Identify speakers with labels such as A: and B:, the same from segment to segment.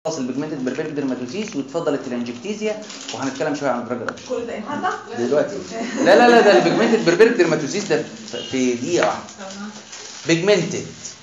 A: خلاص البيجمنتد بربيرك ديرماتوزيس وتفضل التلانجكتيزيا وهنتكلم شويه عن الدرجه الرابعه
B: كل ده النهارده
A: دلوقتي لا لا لا ده البيجمنتد بربيرك ديرماتوزيس ده في دقيقه واحده بيجمنتد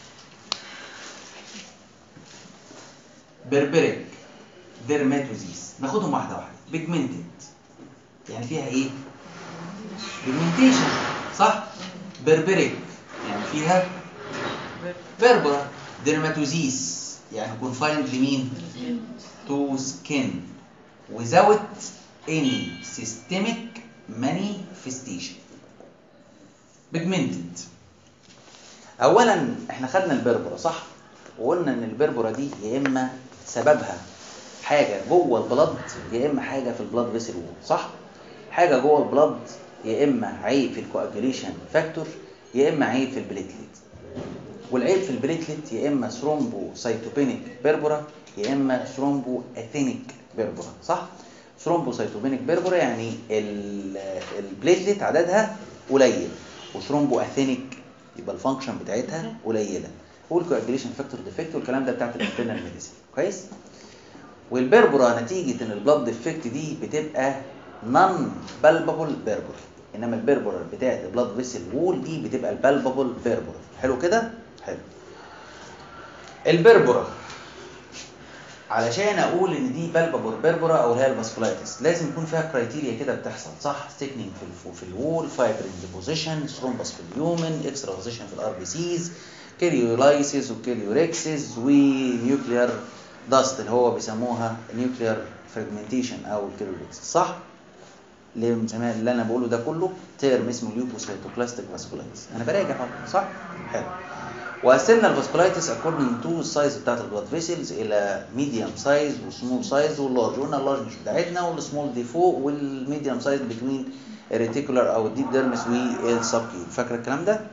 A: بربريك ديرماتوزيس ناخدهم واحده واحده بيجمنتد يعني فيها ايه بيجمنتيشن صح بربريك يعني فيها بيربرا ديرماتوزيس يعني كونفايند لمين to skin without any systemic manifestation pigmented اولا احنا خدنا البربره صح وقلنا ان البربره دي يا اما سببها حاجه جوه البلد يا اما حاجه في البلاد فيسل وول صح حاجه جوه البلد يا اما عيب في الكواجوليشن فاكتور يا اما عيب في البليتلت والعيب في البليتلت يا اما ثرومبو سيتوبينيك بيربورا يا اما ثرومبو اثينيك بيربورا صح ثرومبو سيتوبينيك بيربورا يعني ال- البليتلت عددها قليل وثرومبو اثينيك يبقى الفانكشن بتاعتها قليله والكواجوليشن فاكتور ديفكت والكلام ده بتاعت الانترنال ميديسين كويس والبربرا نتيجه ان البلاد ديفكت دي بتبقى نون بالبابل بيربر انما البربر بتاعت البلاد فيسل وول دي بتبقى البالبابل بيربر حلو كده حلو البربرة علشان اقول ان دي بالبابور بيربرا او اللي هي الباسكولايتس لازم يكون فيها كرايتيريا كده بتحصل صح ستيكنينج في الفو في الوول فايبرين ديبوزيشن ثرومبس في اليومن اكسترازيشن في الار بي سيز كيريولايسيس وكيريوريكسيس ونيوكليار داست اللي هو بيسموها نيوكليار فريجمنتيشن او الكيريوريكسيس صح اللي بنسميها اللي انا بقوله ده كله تيرم اسمه ليوبوسايتوبلاستيك فاسكولايتس انا براجع اهو صح حلو وقسمنا الفاسكولايتس اكوردنج تو السايز بتاعت البلاد فيسلز الى ميديوم سايز وسمول سايز واللارج قلنا اللارج مش بتاعتنا والسمول دي فوق والميديوم سايز بتوين الريتيكولار او الديب ديرمس والسبكيو فاكره الكلام ده؟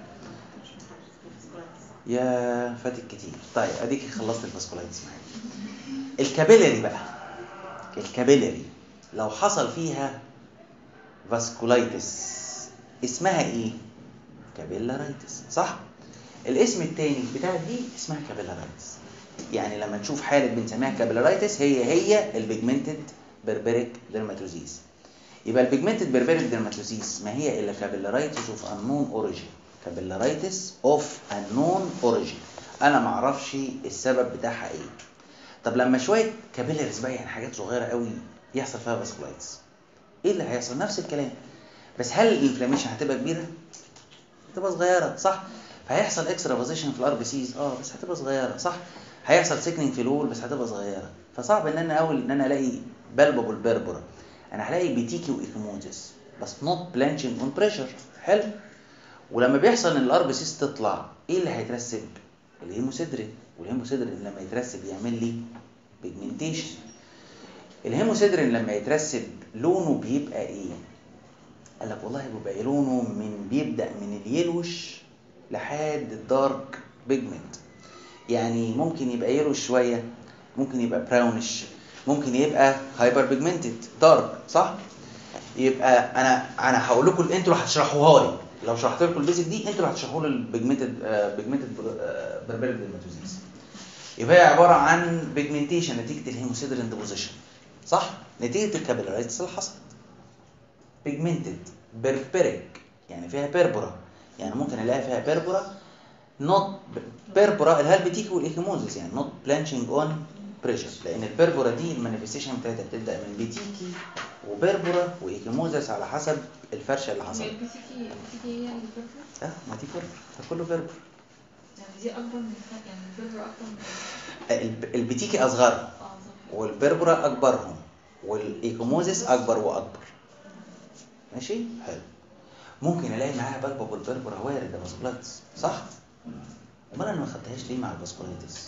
A: يا فاتك كتير طيب اديك خلصت الفاسكولايتس معايا الكابيلاري بقى الكابيلاري لو حصل فيها فاسكولايتس اسمها ايه؟ كابيلارايتس صح؟ الاسم التاني بتاع دي اسمها كابيلارايتس يعني لما نشوف حالة بنسميها كابيلارايتس هي هي البيجمنتد بربريك ديرماتوزيس يبقى البيجمنتد بربريك ديرماتوزيس ما هي الا كابيلارايتس اوف انون اوريجين كابيلارايتس اوف انون اوريجين انا ما اعرفش السبب بتاعها ايه طب لما شويه كابيلاريز بقى يعني حاجات صغيره قوي يحصل فيها فاسكولايتس ايه اللي هيحصل نفس الكلام بس هل الانفلاميشن هتبقى كبيره هتبقى صغيره صح فهيحصل اكسترا بوزيشن في الار بي سيز اه بس هتبقى صغيره صح هيحصل سيكنينج في الول بس هتبقى صغيره فصعب ان انا اول ان انا الاقي بالبابل بيربرا انا هلاقي بيتيكي وايكيموزيس بس نوت بلانشنج اون بريشر حلو ولما بيحصل ان الار بي سيز تطلع ايه اللي هيترسب الهيموسيدرين والهيموسيدرين لما يترسب يعمل لي بيجمنتيشن الهيموسيدرين لما يترسب لونه بيبقى ايه قال لك والله بيبقى لونه من بيبدا من اليلوش لحد الدارك بيجمنت يعني ممكن يبقى يلوش شويه ممكن يبقى براونش ممكن يبقى هايبر بيجمنتد دارك صح يبقى انا انا هقول لكم انتوا اللي هتشرحوها لي لو شرحت لكم البيزك دي انتوا اللي هتشرحوا لي البيجمنتد بيجمنتد بربريك ديرماتوزيس يبقى هي عباره عن بيجمنتيشن نتيجه الهيموسيدرين ديبوزيشن صح نتيجه الكابيلارايتس اللي حصلت بيجمنتد بربريك يعني فيها بيربرا يعني ممكن الاقي فيها بيربرا نوت بيربرا اللي هي البيتيكي والايكيموزيس يعني نوت بلانشنج اون بريشر لان البيربرا دي المانيفستيشن بتاعتها بتبدا من بيتيكي وبيربرا وايكيموزيس على حسب الفرشه اللي حصلت
C: البي سي تي البي سي تي هي البرجر
A: اه ما دي بيربرا ده كله بيربرا
C: يعني دي اكبر من الفرق يعني البرجر اكبر من
A: الب- البيتيكي اصغرها
C: اه صح
A: والبربرا اكبرهم والايكوموزيس اكبر واكبر ماشي حلو ممكن الاقي معاها بالبابل بربرا وارد ده فاسكولايتس صح امال انا ما خدتهاش ليه مع الفاسكولايتس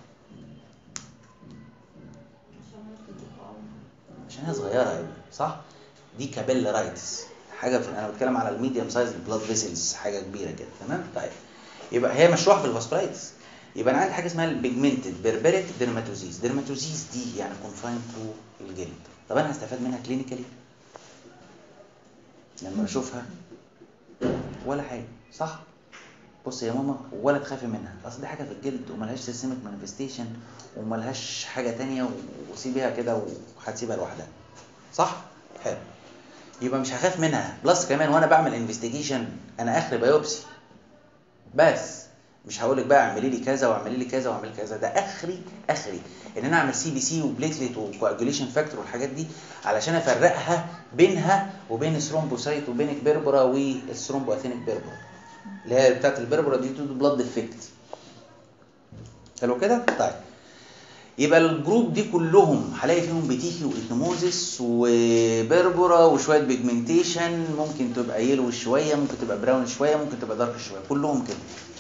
A: عشان هي صغيره قوي صح دي كابيلارايتس حاجه في انا بتكلم على الميديوم سايز البلاد فيسلز حاجه كبيره كده تمام طيب يبقى هي مشروع في الفاسكولايتس يبقى انا عندي حاجه اسمها البيجمنتد بربريك ديرماتوزيس ديرماتوزيس دي يعني كونفاين تو الجلد طب انا هستفاد منها كلينيكالي لما اشوفها ولا حاجه صح بص يا ماما ولا تخافي منها اصل دي حاجه في الجلد وملهاش سيستمك مانيفستيشن وملهاش حاجه تانية وسيبيها كده وهتسيبها لوحدها صح حلو يبقى مش هخاف منها بلس كمان وانا بعمل انفستيجيشن انا اخر بايوبسي بس مش هقول لك بقى اعملي لي كذا واعملي لي كذا واعملي كذا ده اخري اخري ان انا اعمل سي بي سي وبليتليت وكواجوليشن فاكتور والحاجات دي علشان افرقها بينها وبين الثرومبوسايت وبين البربرا والثرومبو اثينيك بربرا اللي هي بتاعت البربرا دي تو بلاد افكت حلو كده طيب يبقى الجروب دي كلهم هلاقي فيهم بتيكي واثنوموزيس وبربرا وشويه بيجمنتيشن ممكن تبقى يلو شويه ممكن تبقى براون شويه ممكن تبقى دارك شويه كلهم كده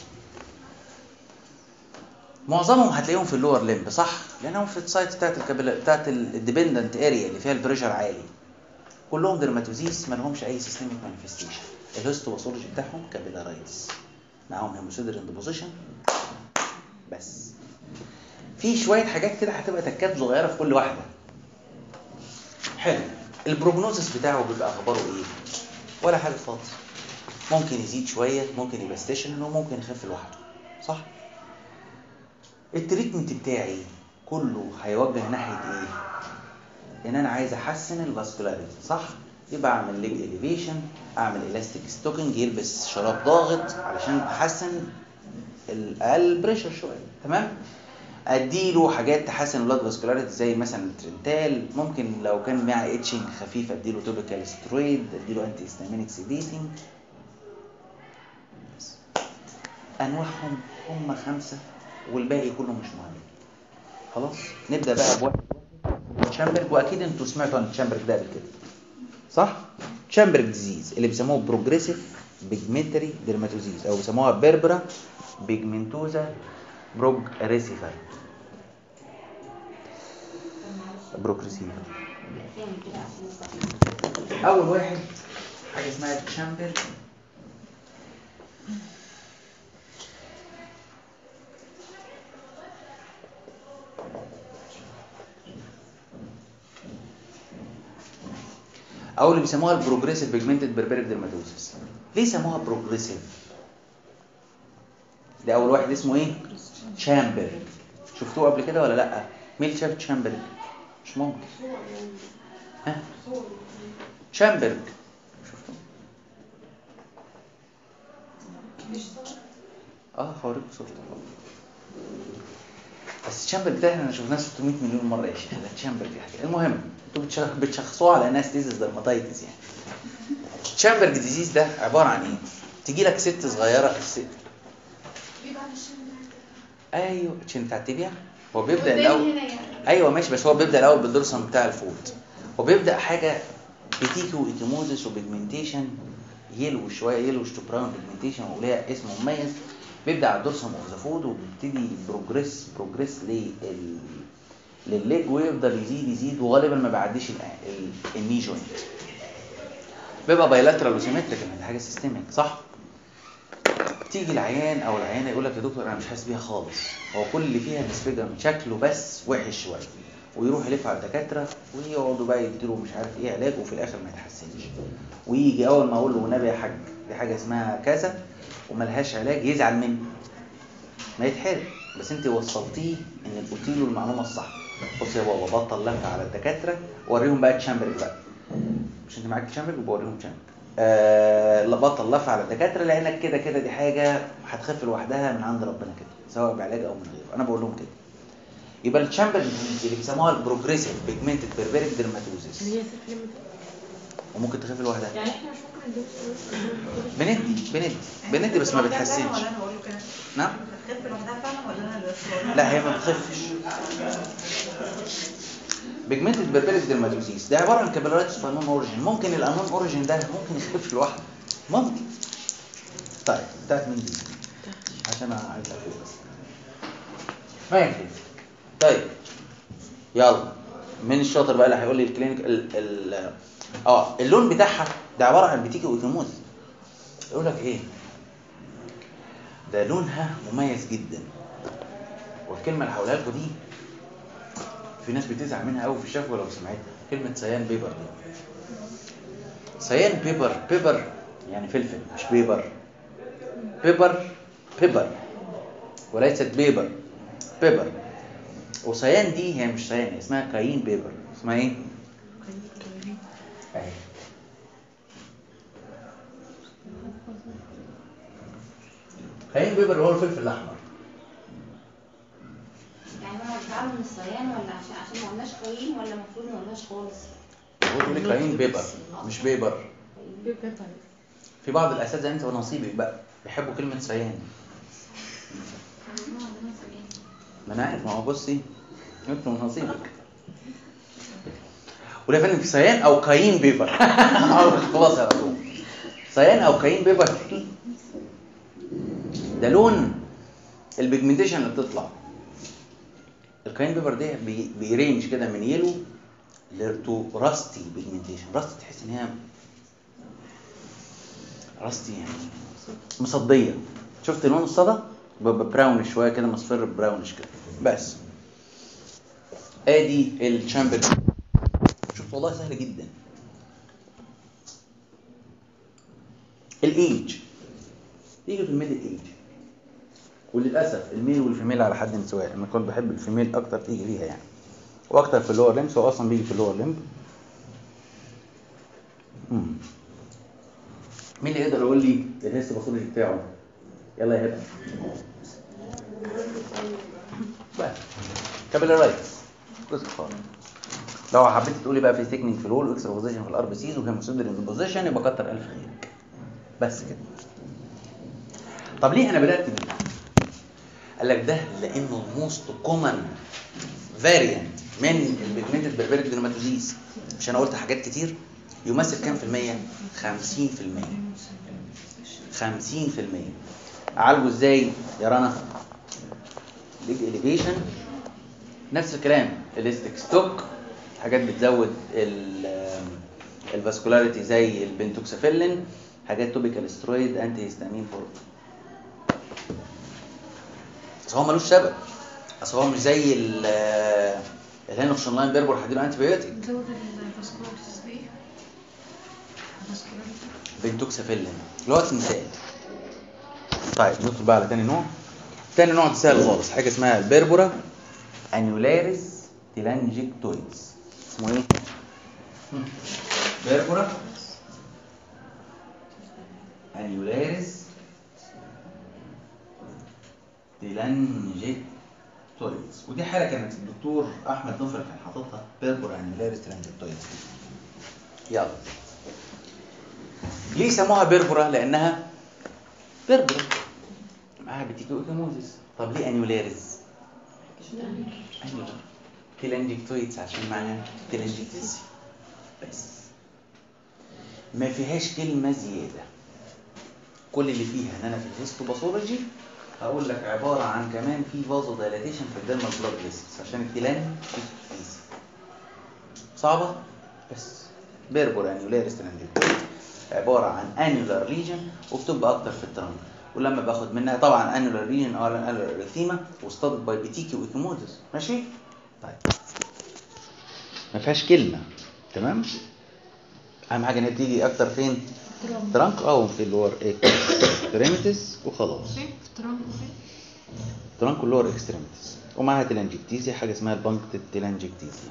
A: معظمهم هتلاقيهم في اللور ليمب صح لانهم في السايت بتاعت الكابيلا بتاعت الديبندنت اريا اللي فيها البريشر عالي كلهم درماتوزيس ما لهمش اي سيستميك مانيفستيشن الهيستوباثولوجي بتاعهم كابيلارايتس معاهم هيموسيدر اندبوزيشن بس في شويه حاجات كده هتبقى تكات صغيره في كل واحده حلو البروجنوزس بتاعه بيبقى اخباره ايه ولا حاجه خالص ممكن يزيد شويه ممكن يبقى ستيشن وممكن يخف لوحده صح التريتمنت بتاعي كله هيوجه ناحيه ايه ان انا عايز احسن الفاسكولاريتي صح يبقى اعمل ليج اليفيشن اعمل الاستيك ستوكينج يلبس شراب ضاغط علشان احسن الاقل بريشر شويه تمام اديله حاجات تحسن البلاد فاسكولاريتي زي مثلا الترنتال ممكن لو كان معاه اتشنج خفيف اديله توبيكال سترويد اديله انتي هيستامينيك سيديتنج انواعهم هم خمسه والباقي كله مش مهم خلاص نبدا بقى بواحد تشامبرج واكيد انتوا سمعتوا عن تشامبرج ده قبل كده صح تشامبرج ديزيز اللي بيسموه بروجريسيف بيجمنتري ديرماتوزيز او بيسموها بيربرا بيجمنتوزا بروجريسيفا بروجريسيفا اول واحد حاجه اسمها تشامبرج او اللي بيسموها البروجريسيف بيجمنتد بربريك ديرماتوزيس ليه سموها بروجريسيف ده اول واحد اسمه ايه تشامبرج شفتوه قبل كده ولا لا مين اللي شاف تشامبرج مش ممكن ها تشامبرج شفتوه اه هوريكم صورته بس تشامبرج ده احنا شفناه 600 مليون مره يا شيخ ده تشامبرج دي حاجه المهم انتوا بتشخ- بتشخصوها على انها ستيزس درماتايتس يعني تشامبرج ديزيز ده عباره عن ايه تيجي لك ست صغيره الست ايوه عشان بتاع التibia هو بيبدا الاول
C: هنا يعني
A: ايوه ماشي بس هو بيبدا الاول بالدورسم بتاع الفوت وبيبدا حاجه بتيكي وايكيموزس وبيجمنتيشن يلو شويه يلو تو براون بيجمنتيشن وليها اسم مميز بيبدا على الدورسم اوف ذا فود وبيبتدي بروجريس بروجريس لل للليج ويفضل يزيد يزيد وغالبا ما بيعديش ال- ال- الني جوينت بيبقى بايلاترال وسيمتريكال دي حاجه سيستميك صح تيجي العيان او العيانه يقول لك يا دكتور انا مش حاسس بيها خالص هو كل اللي فيها ديسفيجرمنت شكله بس وحش شويه ويروح يلف على الدكاتره ويقعدوا بقى يديله مش عارف ايه علاج وفي الاخر ما يتحسنش ويجي اول ما اقول له والنبي يا حاج دي حاجه اسمها كذا وملهاش علاج يزعل مني ما يتحرق بس انت وصلتيه ان قلتي له المعلومه الصح بص يا بابا بطل لف على الدكاتره وريهم بقى تشامبرج بقى مش انت معاك تشامبرج وبوريهم تشامبرج آه لا بطل لف على الدكاتره لانك كده كده دي حاجه هتخف لوحدها من عند ربنا كده سواء بعلاج او من غيره انا بقول لهم كده يبقى التشامبرج اللي بيسموها البروجريسيف بيجمنتد بربريك ديرماتوزيس
C: اللي هي ست ليميت
A: وممكن تخف لوحدها
C: يعني احنا مش ممكن ندوس
A: بندي بندي بندي بس ما بتحسنش
B: ولا انا بقول له كده
A: نعم
B: بتخف لوحدها فعلا ولا انا اللي بس بقول له؟
A: لا هي ما بتخفش بيجمنتد بربريك ديرماتوزيس ده عباره عن كابيلارايتس في انون اوريجين ممكن الانون اوريجين ده ممكن يخف لوحده ممكن طيب بتاعت مين دي عشان انا عايز اقول بس ما يكفي طيب يلا مين الشاطر بقى اللي هيقول لي الكلينيك ال ال اه اللون بتاعها ده عباره عن بتيكي اوتوموز يقول لك ايه ده لونها مميز جدا والكلمه اللي هقولها لكم دي في ناس بتزعل منها قوي في الشفوه لو سمعتها كلمه سيان بيبر دي سيان بيبر بيبر يعني فلفل مش بيبر بيبر بيبر وليست بيبر بيبر وصيان دي هي مش صيان هي اسمها كاين بيبر اسمها ايه؟ اهي كاين بيبر هو الفلفل الاحمر
D: يعني هو بتعمل من الصيان ولا عشان عشان ما قلناش قايين ولا المفروض ما قلناش خالص
A: هو بيقول لك كاين بيبر مش بيبر
C: بيبر
A: في بعض الاساتذه انت ونصيبك بقى بيحبوا كلمه صيان ما انا عارف ما هو بصي انت ونصيبك ولا فندم في صيان او كاين بيبر خلاص على طول صيان او كاين بيبر ده لون البيجمنتيشن اللي بتطلع الكاين بيبر ده بي- بيرينج كده من يلو لتو راستي بيجمنتيشن راستي تحس ان هي راستي يعني مصديه شفت لون الصدى بيبقى براونش شويه كده مصفر براونش كده بس ادي الشامبر شفت والله سهل جدا الايج يجي في الميدل ايج وللاسف الميل والفيميل على حد سواء انا كنت بحب الفيميل اكتر تيجي ليها يعني واكتر في اللور ليمب هو اصلا بيجي في اللور ليمب مم. مين اللي يقدر يقول لي الهيست باثولوجي بتاعه يلا يا هبه بس كابيلارايتس جزء خالص لو حبيت تقولي بقى في ثيكنينج في الول واكسترا بوزيشن في الار بي سيز وهيموسيدر بوزيشن يبقى كتر الف خيرك بس كده طب ليه انا بدات بده قال لك ده لانه الموست كومن فاريانت من البيجمنتد بربريك ديرماتوزيس مش انا قلت حاجات كتير يمثل كام في المية؟ 50 في المية 50 في المية اعالجه ازاي يا رنا؟ ليج اليفيشن نفس الكلام الاستيك ستوك حاجات بتزود الفاسكولاريتي زي البنتوكسافيلين حاجات توبيكال سترويد انتي هيستامين فور بس هو ملوش سبب اصل هو مش زي ال الهينوكسون لاين بيربور هديله انتي بيوتيك
B: زود الفاسكولاريتيز بايه؟ الفاسكولاريتي
A: بنتوكسافيلين اللي هو تمثال طيب ندخل بقى على تاني نوع تاني نوع ده سهل خالص حاجه اسمها البيربورا انيولاريس تيلانجيكتويدز اسمه ايه؟ بيربورا انيولاريس تيلانجيكتويدز ودي حاله كانت الدكتور احمد نفر كان حاططها بيربورا انيولاريس تيلانجيكتويدز يلا ليه سموها بيربورا؟ لأنها بيربورا معاها بتيكو إيكاموزيس طب ليه أنيولاريز؟ أنيولار تيلانجيكتويدز عشان معاها تيلانجيكتويدز بس ما فيهاش كلمة زيادة كل اللي فيها ان انا في الهيستوباثولوجي هقول لك عبارة عن كمان في فازو دايلاتيشن في الديرمال بلاد فيسلز عشان الكلام ايزي صعبة بس بيربور انيولاريس تيلانجيكتويدز عباره عن انيولار ليجن وبتبقى اكتر في الترنك ولما باخد منها طبعا انيولار ليجن او انيولار اريثيما وستادد باي بيتيكي وايكيموزس ماشي طيب ما فيهاش كلمه تمام اهم حاجه ان هي بتيجي اكتر فين ترانك او في اللور اكستريميتيز وخلاص
B: فين؟ في ترامب فين؟
A: ترانك واللور اكستريميتيز ومعاها تيلانجيكتيزيا حاجه اسمها البنكت تيلانجيكتيزيا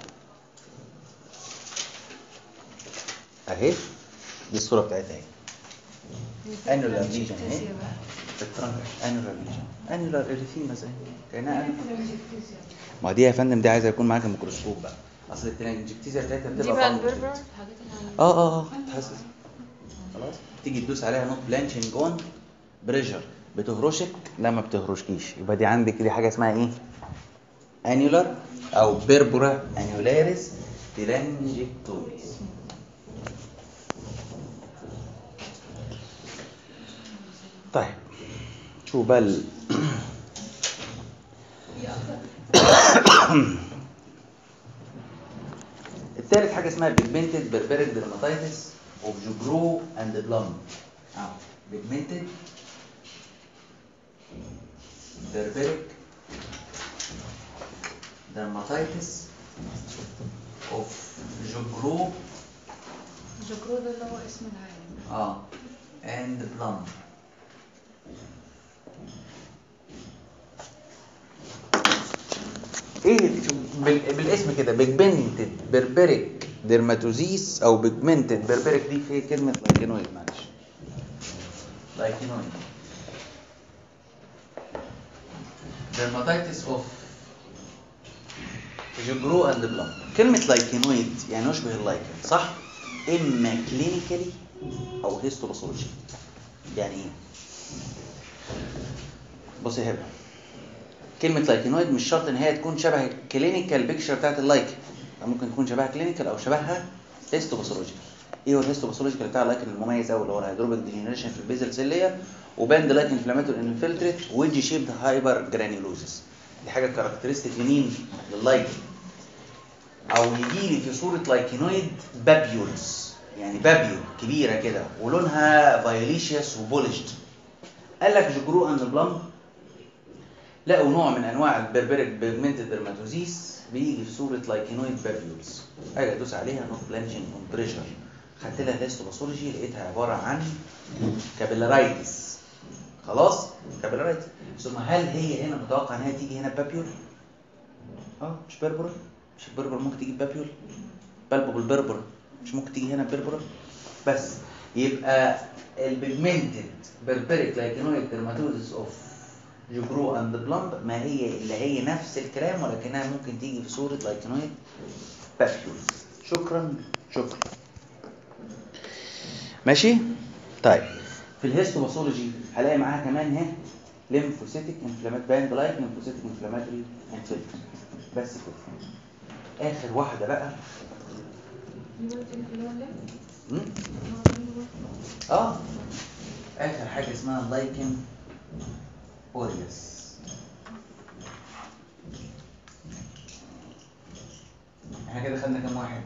A: اهي دي الصوره بتاعتها اهي انيولار ليجن اهي في الترانك انيولار ليجن انيولار اريثيما زي كانها ما دي يا فندم دي عايزه يكون معاك الميكروسكوب بقى اصل التيلانجيكتيزيا بتاعتها
C: دي
A: بتبقى
C: بقى
A: punctured.
C: البربر الحاجات اللي عن-
A: اه اه اه تحس خلاص تيجي تدوس عليها نوت بلانشنج اون بريشر بتهرشك لا ما بتهرشكيش يبقى دي عندك دي حاجه اسمها ايه انيولار او بيربورا انيولاريس تيلانجيكتويس طيب شوف بقى ال- الثالث حاجه اسمها بيجمنتد بربريك درماتيتس اوف جوجرو اند بلام اه بيجمنتد بربريك درماتيتس اوف جوجرو
B: جوكرو ده اللي هو اسم العالم
A: اه اند بلام ايه بال- بالاسم كده بيجمنتد بربريك ديرماتوزيس او بيجمنتد بربريك دي في كلمه لايكينويد معلش لايكينويد dermatitis of جبرو اند بلام كلمة لايكينويد يعني يشبه اللايكن صح؟ إما كلينيكالي أو هيستوباثولوجي يعني إيه؟ بص يا هبة كلمة لايكينويد مش شرط إن هي تكون شبه الكلينيكال بيكشر بتاعت اللايكن ممكن تكون شبهها كلينيكال أو شبهها هيستوباثولوجي ايه هو الهيستوباثولوجيكال بتاع اللايكن المميز قوي اللي هو الهيدروبيك ديجنريشن في البيزل سيلير وباند لايك انفلاماتور انفلتريت ويدج شيبد هايبر جرانيولوزس دي حاجه كاركترستيك لمين لللايكن او يجي لي في صوره لايكينويد بابيولز يعني بابيول كبيره كده ولونها فايوليشيوس وبولشد قال لك ججرو اند بلام لقوا نوع من انواع البربريك بيجمنتد درماتوزيس بيجي في صوره لايكينويد بابيولز اجي ادوس عليها نوت بلانشنج اون بريشر خدت لها هيستوباثولوجي لقيتها عباره عن كابيلارايتس خلاص كابيلارايتس ثم هل هي هنا متوقع ان هي تيجي هنا بابيول اه مش بربره مش البربر ممكن تيجي بابيول بلبه بالبربر مش ممكن تيجي هنا بربره بس يبقى البيجمنتد بربريك لايكينويد ديرماتوزيس اوف جبرو اند بلامب ما هي اللي هي نفس الكلام ولكنها ممكن تيجي في صوره لايكينويد بابيول شكرا شكرا ماشي طيب في الهيستوباثولوجي هلاقي معاها كمان اهي ليمفوسيتك انفلامات باند لايك ليمفوسيتك انفلاماتوري انفلتر بس كده اخر واحده بقى م? اه اخر حاجه اسمها لايكن اوريوس احنا كده خدنا كام واحد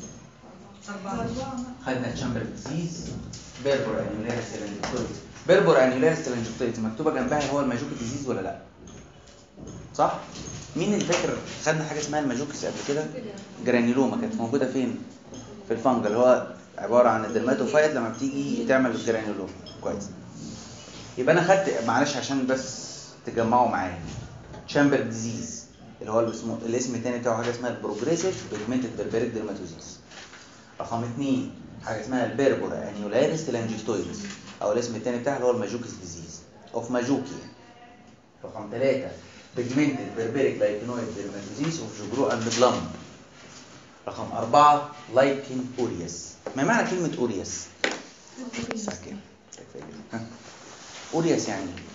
A: خدنا تشامبر ديزيز بيربور انيولاريس تلانجكتويد بيربور انيولاريس تلانجكتويد مكتوبه جنبها هو الماجوك ديزيز ولا لا صح مين اللي فاكر خدنا حاجه اسمها الماجوكس قبل كده جرانيولوما كانت موجوده فين في الفنجل اللي هو عباره عن الدرماتوفايت لما بتيجي تعمل الجرانيولوما كويس يبقى انا خدت معلش عشان بس تجمعوا معايا تشامبر ديزيز اللي هو اسمه الاسم الثاني بتاعه حاجه اسمها البروجريسيف بيجمنتد بربريك ديرماتوزيس رقم اثنين حاجه اسمها البيربورا انيولاريس تلانجيستويدز او الاسم الثاني بتاعها اللي هو الماجوكس ديزيز اوف ماجوكي رقم ثلاثة بيجمنتد بربريك لايكنويد ديرماتوزيس اوف جبرو اند بلام رقم أربعة لايكن اوريوس ما معنى كلمة اوريوس؟ ساكن ها؟ اوريوس يعني ايه؟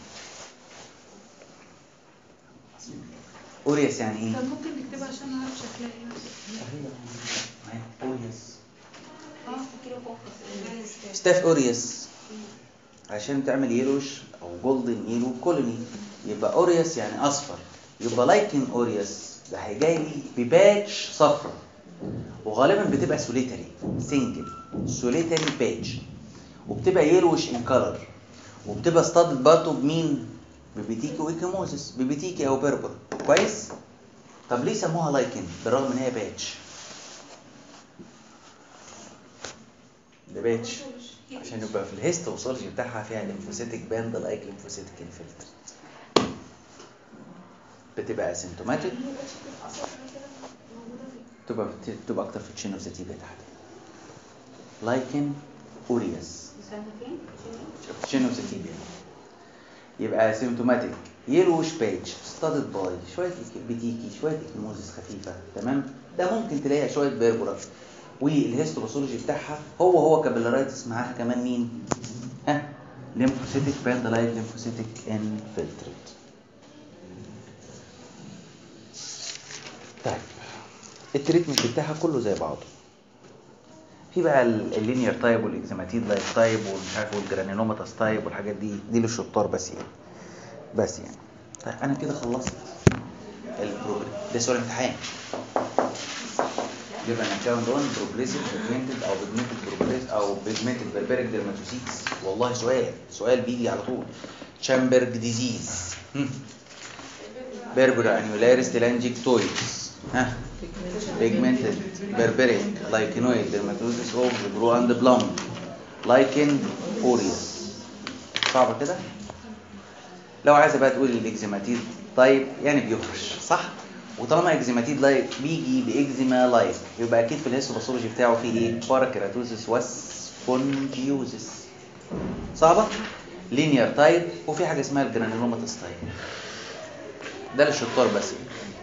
A: اوريوس يعني ايه؟
B: طب ممكن نكتبها عشان اعرف شكلها ايه
A: اوريوس
B: اه
D: كيلو فوكس
A: ستاف اوريوس عشان تعمل يلوش او جولدن يلو كولوني يبقى اوريوس يعني اصفر يبقى لايكن اوريوس ده هيجي لي بباتش صفرا وغالبا بتبقى سوليتري سنجل سوليتري باتش وبتبقى يلوش ان كلر وبتبقى ستادد برضه بمين ببيتيكي ويكيموزيس ببيتيكي او بيربر كويس طب ليه سموها لايكن بالرغم ان هي باتش ده باتش عشان يبقى في الهيستوسولوجي بتاعها فيها ليمفوسيتك باند لايك ليمفوسيتك انفلتريت بتبقى اسيمتوماتيك تبقى تبقى اكتر في التشينوزيتيبيا تحت لايكن اوريوس
D: سنة فين؟
A: تشينوزيتيبيا يبقى اسيمتوماتيك يلوش بيج ستادد باي شويه بتيكي شويه اكيموزيس خفيفه تمام ده ممكن تلاقيها شويه بيربورا والهيستوباثولوجي بتاعها هو هو كابيلارايتس معاها كمان مين ها ليمفوسيتك باندلايت ليمفوسيتك انفلتريت طيب التريتمنت بتاعها كله زي بعضه في بقى ال- اللينير تايب والاكزيماتيد لايف تايب والمش عارف والجرانيلوماتاس تايب والحاجات دي دي للشطار بس يعني بس يعني طيب انا كده خلصت البروجرام ده سؤال امتحان يبقى انا كاونت اون بروجريسيف بيجمنتد او بيجمنتد بروجريس او بيجمنتد بربريك ديرماتوسيتس والله سؤال سؤال بيجي على طول تشامبرج ديزيز بيربرا انيولاريس تيلانجيكتويدز ها بيجمنتد بربريك لايكينويد ديرماتوزيس اوف برو اند بلام لايكن اوريوس صعبه كده لو عايزه بقى تقولي الاكزيماتيد طيب يعني بيهرش صح وطالما اكزيماتيد لايك بيجي باكزيما لايك يبقى اكيد في الهيستوباثولوجي بتاعه في ايه باراكيراتوزس وسبونجيوزس صعبه لينير تايب وفي حاجه اسمها الجرانيولوماتس تايب ده للشطار بس